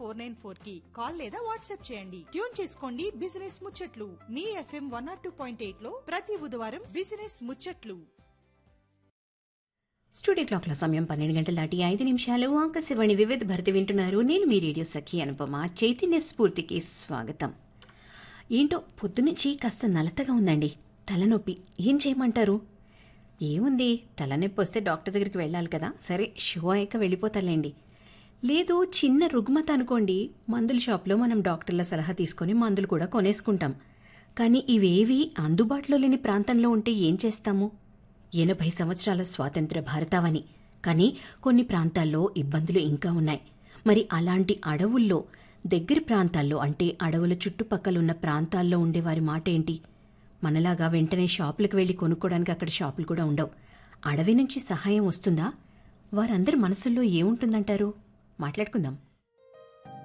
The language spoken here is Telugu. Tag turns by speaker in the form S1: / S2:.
S1: ఫోర్ నైన్ ఫోర్ కి కాల్ లేదా వాట్సాప్ చేయండి ట్యూన్ చేసుకోండి బిజినెస్ ముచ్చట్లు మీ ఎఫ్ఎం వన్ ఆర్ టూ పాయింట్ ఎయిట్ లో ప్రతి బుధవారం బిజినెస్ ముచ్చట్లు
S2: స్టూడియో క్లాక్ల సమయం పన్నెండు గంటల దాటి ఐదు నిమిషాలు ఆకాశవాణి వివిధ భర్తీ వింటున్నారు నేను మీ రేడియో సఖి అనుపమ చైతన్య స్ఫూర్తికి స్వాగతం ఏంటో పొద్దునుంచి కాస్త నలతగా ఉందండి తలనొప్పి ఏం చేయమంటారు ఏముంది తలనొప్పి వస్తే డాక్టర్ దగ్గరికి వెళ్ళాలి కదా సరే షో అయ్యాక వెళ్ళిపోతాలేండి లేదు చిన్న రుగ్మత అనుకోండి మందుల షాప్లో మనం డాక్టర్ల సలహా తీసుకొని మందులు కూడా కొనేసుకుంటాం కానీ ఇవేవి అందుబాటులో లేని ప్రాంతంలో ఉంటే ఏం చేస్తాము ఎనభై సంవత్సరాల స్వాతంత్ర భారతావని కానీ కొన్ని ప్రాంతాల్లో ఇబ్బందులు ఇంకా ఉన్నాయి మరి అలాంటి అడవుల్లో దగ్గరి ప్రాంతాల్లో అంటే అడవుల చుట్టుపక్కల ఉన్న ప్రాంతాల్లో ఉండేవారి మాట ఏంటి మనలాగా వెంటనే షాపులకు వెళ్ళి కొనుక్కోవడానికి అక్కడ షాపులు కూడా ఉండవు అడవి నుంచి సహాయం వస్తుందా వారందరి మనసుల్లో ఏముంటుందంటారు మాట్లాడుకుందాం